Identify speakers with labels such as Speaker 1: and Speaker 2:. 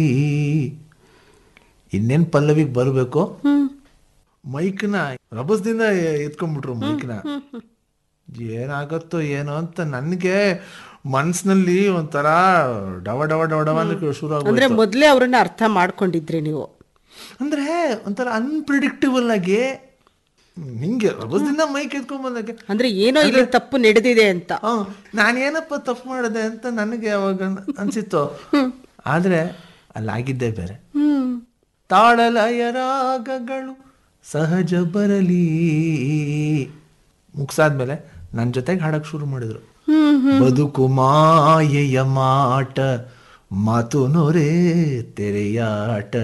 Speaker 1: ಇನ್ನೇನ್ ಪಲ್ಲವಿಗೆ ಬರಬೇಕು
Speaker 2: ಹ್ಮ್
Speaker 1: ಮೈಕ್ನ ರಭಸದಿಂದ ಎತ್ಕೊಂಡ್ಬಿಟ್ರು ಮೈಕ್ನ ಏನಾಗತ್ತೋ ಏನೋ ಅಂತ ನನಗೆ ಮನ್ಸಿನಲ್ಲಿ ಒಂಥರ ಡವ ಡವ ಡವ ಡವ ಅನ್ನಕ್ಕೆ ಶುರು
Speaker 2: ಅಂದ್ರೆ
Speaker 1: ಆಗೋಯ್ತು
Speaker 2: ಮೊದ್ಲೇ ಅವ್ರನ್ನ ಅರ್ಥ ಮಾಡ್ಕೊಂಡಿದ್ರಿ ನೀವು
Speaker 1: ಅಂದ್ರೆ ಒಂಥರ ಅನ್ಪ್ರಿಡಿಕ್ಟಬಲ್ ಆಗಿ ನಿಂಗೆ ರಭಸದಿಂದ ಮೈಕ್ ಎತ್ಕೊಂಡ್ ಬಂದಾಗೆ
Speaker 2: ಅಂದ್ರೆ ಏನೋ ಇಲ್ಲಿ ತಪ್ಪು ನಡೆದಿದೆ ಅಂತ
Speaker 1: ಹ ನಾನೇನಪ್ಪ ತಪ್ಪು ಮಾಡಿದೆ ಅಂತ ನನಗೆ ಅವಾಗ ಅನ್ಸಿತ್ತು ಆದ್ರೆ ಅಲ್ಲಾಗಿದ್ದೇ ಬೇರೆ
Speaker 2: ಹ್ಮ್
Speaker 1: ತಾಳಲಯ ರಾಗಗಳು ಸಹಜ ಬರಲಿ ಮುಗ್ಸಾದ್ಮೇಲೆ ನನ್ನ ಜೊತೆಗೆ ಹಾಡಕ್ ಶುರು ಮಾಡಿದ್ರು
Speaker 2: ಹ್ಮ್
Speaker 1: ಬದುಕು ಮಾಯೆಯ ಮಾಟ ಮಾತು ನೊರೆ ತೆರೆಯಾಟ